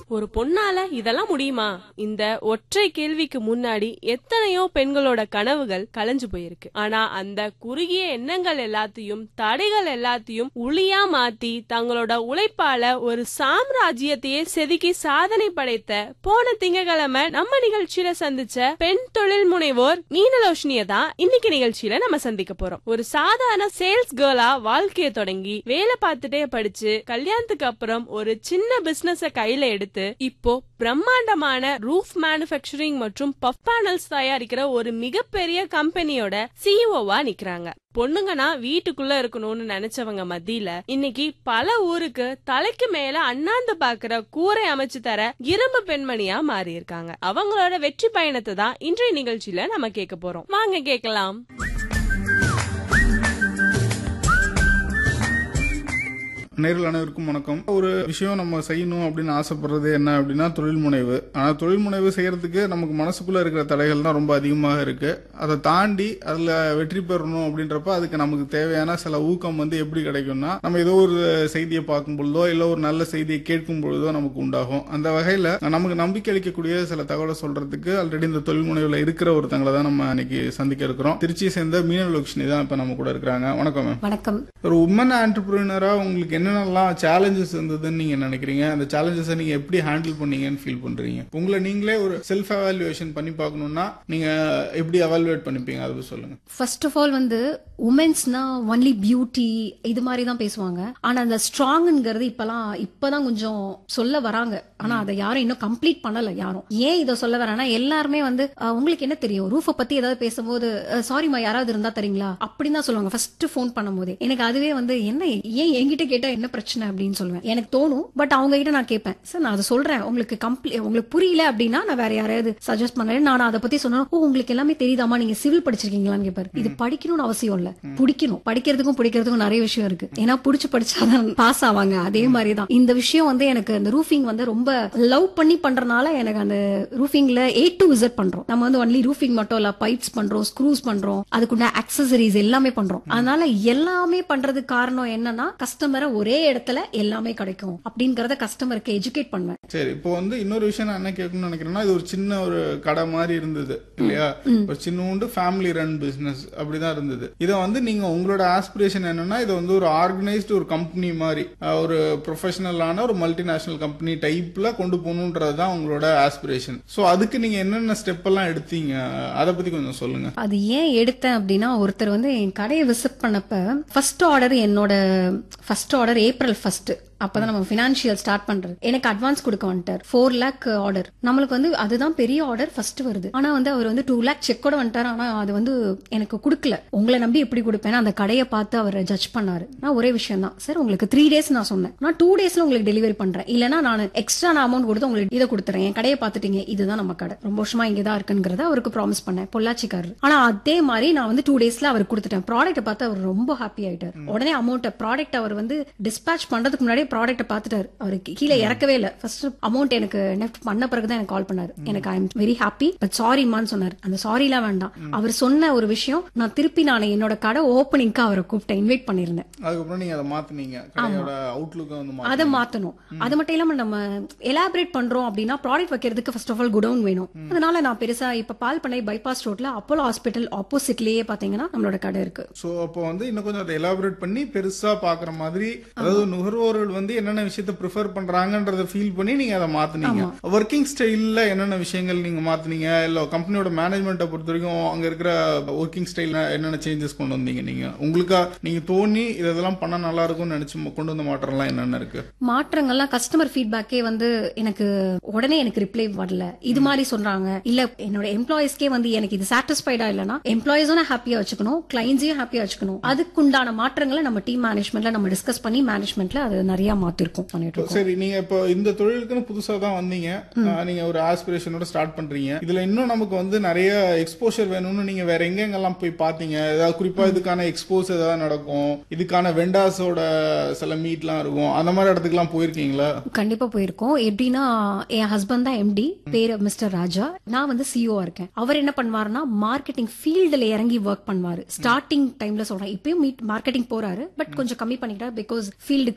ஒரு பொண்ணால இதெல்லாம் முடியுமா இந்த ஒற்றை கேள்விக்கு முன்னாடி எத்தனையோ பெண்களோட கனவுகள் கலைஞ்சு போயிருக்கு ஆனா அந்த குறுகிய எண்ணங்கள் எல்லாத்தையும் தடைகள் எல்லாத்தையும் உளியா மாத்தி தங்களோட உழைப்பால ஒரு சாம்ராஜ்யத்தையே செதுக்கி சாதனை படைத்த போன திங்கட்கிழமை நம்ம நிகழ்ச்சியில சந்திச்ச பெண் தொழில் முனைவோர் மீனலோஷினிய தான் இன்னைக்கு நிகழ்ச்சியில நம்ம சந்திக்க போறோம் ஒரு சாதாரண சேல்ஸ் கேர்ளா வாழ்க்கைய தொடங்கி வேலை பார்த்துட்டே படிச்சு கல்யாணத்துக்கு அப்புறம் ஒரு சின்ன பிசினஸ கையில எடுத்து இப்போ பிரம்மாண்டமான ரூஃப் மேனுஃபேக்சரிங் மற்றும் பஃப் பேனல்ஸ் தயாரிக்கிற ஒரு மிகப்பெரிய கம்பெனியோட சிஇஓவா நிக்கிறாங்க பொண்ணுங்கன்னா வீட்டுக்குள்ள இருக்கணும்னு நினைச்சவங்க மத்தியில இன்னைக்கு பல ஊருக்கு தலைக்கு மேல அண்ணாந்து பாக்குற கூரை அமைச்சு தர இரும்பு பெண்மணியா மாறி இருக்காங்க அவங்களோட வெற்றி பயணத்தை தான் இன்றைய நிகழ்ச்சியில நம்ம கேட்க போறோம் வாங்க கேட்கலாம் நேரில் அனைவருக்கும் வணக்கம் ஒரு விஷயம் நம்ம செய்யணும் அப்படின்னு ஆசைப்படுறது என்ன அப்படின்னா தொழில் முனைவு ஆனா தொழில் முனைவு செய்யறதுக்கு நமக்கு மனசுக்குள்ள இருக்கிற தடைகள் தான் ரொம்ப அதிகமாக இருக்கு அதை தாண்டி அதுல வெற்றி பெறணும் அப்படின்றப்ப அதுக்கு நமக்கு தேவையான சில ஊக்கம் வந்து எப்படி கிடைக்கும்னா நம்ம ஏதோ ஒரு செய்தியை பார்க்கும் பொழுதோ இல்ல ஒரு நல்ல செய்தியை கேட்கும் பொழுதோ நமக்கு உண்டாகும் அந்த வகையில நமக்கு நம்பிக்கை அளிக்கக்கூடிய சில தகவலை சொல்றதுக்கு ஆல்ரெடி இந்த தொழில் முனைவுல இருக்கிற ஒருத்தங்களை தான் நம்ம இன்னைக்கு சந்திக்க இருக்கிறோம் திருச்சியை சேர்ந்த மீனலட்சுமி தான் இப்ப நம்ம கூட இருக்கிறாங்க வணக்கம் மேம் வணக்கம் ஒரு உமன் ஆண்டர்பிரினரா உங்களுக்கு என்னென்னலாம் சேலஞ்சஸ் இருந்ததுன்னு நீங்க நினைக்கிறீங்க அந்த சேலஞ்சஸை நீங்க எப்படி ஹேண்டில் பண்ணீங்கன்னு ஃபீல் பண்றீங்க உங்களை நீங்களே ஒரு செல்ஃப் எவாலுவேஷன் பண்ணி பார்க்கணும்னா நீங்க எப்படி எவாலுவேட் பண்ணிப்பீங்க அதை பத்தி சொல்லுங்க ஃபர்ஸ்ட் ஆஃப் ஆல் வந்து உமன்ஸ்னா ஒன்லி பியூட்டி இது மாதிரி தான் பேசுவாங்க ஆனா அந்த ஸ்ட்ராங்ங்கிறது இப்பெல்லாம் இப்பதான் கொஞ்சம் சொல்ல வராங்க ஆனா அதை யாரும் இன்னும் கம்ப்ளீட் பண்ணல யாரும் ஏன் இதை சொல்ல வரேன்னா எல்லாருமே வந்து அஹ், உங்களுக்கு என்ன தெரியும் ரூஃபை பத்தி ஏதாவது பேசும்போது சாரிமா யாராவது இருந்தா தரீங்களா அப்படின்னு தான் சொல்லுவாங்க ஃபர்ஸ்ட் ஃபோன் பண்ணும்போது எனக்கு அதுவே வந்து என்ன ஏன் என்கிட்ட கேட்டா என்ன பிரச்சனை அப்படின்னு சொல்லுவேன் எனக்கு தோணும் பட் அவங்க கிட்ட நான் கேட்பேன் சார் நான் அதை சொல்றேன் உங்களுக்கு கம்ப்ளீ உங்களுக்கு புரியல அப்படின்னா நான் வேற யாரையாவது சஜஸ்ட் பண்ணல நான் அதை பத்தி சொன்னா ஓ உங்களுக்கு எல்லாமே தெரியுதாமா நீங்க சிவில் படிச்சிருக்கீங்களான்னு கேட்பாரு இது படிக்கணும்னு அவசியம் இல்ல பிடிக்கணும் படிக்கிறதுக்கும் பிடிக்கிறதுக்கும் நிறைய விஷயம் இருக்கு ஏன்னா புடிச்சு படிச்சாதான் பாஸ் ஆவாங்க அதே மாதிரி தான் இந்த விஷயம் வந்து எனக்கு அந்த ரூஃபிங் வந்து ரொம்ப லவ் பண்ணி பண்றதுனால எனக்கு அந்த ரூஃபிங்ல ஏ டு விசிட் பண்றோம் நம்ம வந்து ஒன்லி ரூஃபிங் மட்டும் இல்ல பைப்ஸ் பண்றோம் ஸ்க்ரூஸ் பண்றோம் அதுக்குள்ள அக்சசரிஸ் எல்லாமே பண்றோம் அதனால எல்லாமே பண்றதுக்கு காரணம் என்னன்னா கஸ்டமரை ஒரே இடத்துல எல்லாமே கிடைக்கும் அப்படிங்கறத கஸ்டமருக்கு எஜுகேட் பண்ணுவேன் சரி இப்போ வந்து இன்னொரு விஷயம் நான் என்ன கேட்கணும்னு நினைக்கிறேன்னா இது ஒரு சின்ன ஒரு கடை மாதிரி இருந்தது இல்லையா ஒரு சின்னூண்டு ஃபேமிலி ரன் பிசினஸ் அப்படிதான் இருந்தது இதை வந்து நீங்க உங்களோட ஆஸ்பிரேஷன் என்னன்னா இது வந்து ஒரு ஆர்கனைஸ்டு ஒரு கம்பெனி மாதிரி அஹ், ஒரு ப்ரொஃபஷனலான ஒரு மல்டிநேஷனல் கம்பெனி டைப்ல கொண்டு போகணுன்றது தான் உங்களோட ஆஸ்பிரேஷன் ஸோ அதுக்கு நீங்க என்னென்ன ஸ்டெப் எல்லாம் எடுத்தீங்க அதை பத்தி கொஞ்சம் சொல்லுங்க அது ஏன் எடுத்தேன் அப்படின்னா ஒருத்தர் வந்து என் கடையை விசிட் பண்ணப்ப ஃபர்ஸ்ட் ஆர்டர் என்னோட ஃபர்ஸ்ட் ஆர்டர் ஏப்ரல் ஃபர்ஸ்ட் அப்பதான் நம்ம பினான்சியல் ஸ்டார்ட் பண்றது எனக்கு அட்வான்ஸ் கொடுக்க வந்துட்டார் ஃபோர் லேக் ஆர்டர் நம்மளுக்கு வந்து அதுதான் பெரிய ஆர்டர் ஃபர்ஸ்ட் வருது ஆனா வந்து அவர் வந்து டூ லேக் செக் கூட வந்துட்டார் ஆனா அது வந்து எனக்கு கொடுக்கல உங்களை நம்பி எப்படி கொடுப்பேன் அந்த கடையை பார்த்து அவர் ஜட்ஜ் பண்ணாரு நான் ஒரே விஷயம் தான் சார் உங்களுக்கு த்ரீ டேஸ் நான் சொன்னேன் நான் டூ டேஸ்ல உங்களுக்கு டெலிவரி பண்றேன் இல்லனா நான் எக்ஸ்ட்ரா நான் அமௌண்ட் கொடுத்து உங்களுக்கு இதை கொடுத்துறேன் என் கடையை பார்த்துட்டீங்க இதுதான் நம்ம கடை ரொம்ப வருஷமா இங்கே தான் இருக்குங்கிறத அவருக்கு ப்ராமிஸ் பண்ணேன் பொள்ளாச்சிக்காரர் ஆனா அதே மாதிரி நான் வந்து டூ டேஸ்ல அவருக்கு கொடுத்துட்டேன் ப்ராடக்ட்டை பார்த்து அவர் ரொம்ப ஹாப்பி ஆயிட்டார் உடனே அமௌண்ட் ப்ராடக்ட் அவர் வந்து டிஸ்பேச் பண்றதுக்கு முன்னாடியே ப்ராடக்ட்டை பார்த்துட்டாரு அவருக்கு கீழே இறக்கவே இல்லை ஃபர்ஸ்ட் அமௌண்ட் எனக்கு நெஃப்ட் பண்ண பிறகுதான் எனக்கு கால் பண்ணாரு எனக்கு I am very happy but சாரிமான்னு சொன்னார் அந்த சாரிலாம் வேண்டாம் அவர் சொன்ன ஒரு விஷயம் நான் திருப்பி நான் என்னோட கடை ஓப்பனிங்க்கு அவரை கூப்பிட்டேன் இன்வைட் பண்ணியிருந்தேன் அதுக்கப்புறம் நீங்க அதை மாத்துனீங்க கடையோட அவுட்லுக்கை வந்து மாத்தி அதை மாத்தணும் அது மட்டும் இல்லாம நம்ம எலாபரேட் பண்றோம் அப்படின்னா ப்ராடக்ட் வைக்கிறதுக்கு ஃபர்ஸ்ட் ஆஃப் ஆல் குடவுன் வேணும் அதனால நான் பெருசா இப்ப பால் பண்ணை பைபாஸ் ரோட்ல அப்போலோ ஹாஸ்பிட்டல் ஆப்போசிட்லயே பாத்தீங்கன்னா நம்மளோட கடை இருக்கு சோ அப்போ வந்து இன்னும் கொஞ்சம் அதை எலாபரேட் பண்ணி பெருசா பாக்குற மாதிரி அதாவது நுகர்வோர்கள் வந்து என்னென்ன விஷயத்த ப்ரிஃபர் பண்றாங்கன்றத ஃபீல் பண்ணி நீங்க அதை மாத்துனீங்க ஒர்க்கிங் ஸ்டைல்ல என்னென்ன விஷயங்கள் நீங்க மாத்துனீங்க இல்ல கம்பெனியோட மேனேஜ்மெண்ட்டை பொறுத்த வரைக்கும் அங்க இருக்கிற ஒர்க்கிங் ஸ்டைல்ல என்னென்ன சேஞ்சஸ் கொண்டு வந்தீங்க நீங்க உங்களுக்கா நீங்க தோணி இதெல்லாம் பண்ணா நல்லா இருக்கும்னு நினைச்சு கொண்டு வந்த மாற்றம்லாம் என்னென்ன இருக்கு மாற்றங்கள்லாம் கஸ்டமர் ஃபீட்பேக்கே வந்து எனக்கு உடனே எனக்கு ரிப்ளை வரல இது மாதிரி சொல்றாங்க இல்ல என்னோட எம்ப்ளாயிஸ்க்கே வந்து எனக்கு இது சாட்டிஸ்ஃபைடா இல்லனா எம்ப்ளாயிஸும் ஹாப்பியா வச்சுக்கணும் கிளைண்ட்ஸையும் ஹாப்பியா வச்சுக்கணும் அதுக்குண்டான மாற்றங்களை நம்ம டீம் மேனேஜ்மெண்ட்ல நம்ம டிஸ்கஸ் பண்ணி மேனேஜ்மெண்ட்ல அது நிறைய மாத்திருக்கோம் பண்ணிட்டு இருக்கோம் சரி நீங்க இப்போ இந்த தொழிலுக்குன்னு புதுசா தான் வந்தீங்க ஆஹ் நீங்க ஒரு ஆஸ்பிரேஷனோட ஸ்டார்ட் பண்றீங்க இதுல இன்னும் நமக்கு வந்து நிறைய எக்ஸ்போஷர் வேணும்னு நீங்க வேற எங்கெங்கெல்லாம் போய் பாத்தீங்க ஏதாவது குறிப்பா இதுக்கான எக்ஸ்போஸ் ஏதாவது நடக்கும் இதுக்கான வெண்டாஸோட சில மீட்லாம் இருக்கும் அந்த மாதிரி இடத்துக்குலாம் போயிருக்கீங்களா கண்டிப்பா போயிருக்கோம் எப்படின்னா என் ஹஸ்பண்ட் தான் எம்டி பேரு மிஸ்டர் ராஜா நான் வந்து சிஓ இருக்கேன் அவர் என்ன பண்ணுவாருன்னா மார்க்கெட்டிங் ஃபீல்டுல இறங்கி ஒர்க் பண்ணுவாரு ஸ்டார்டிங் டைம்ல சொல்றேன் இப்பயும் மீட் மார்க்கெட்டிங் போறாரு பட் கொஞ்சம் கம்மி பண்ணிக்கிட்டாரு பிகாஸ் ஃபீல்டு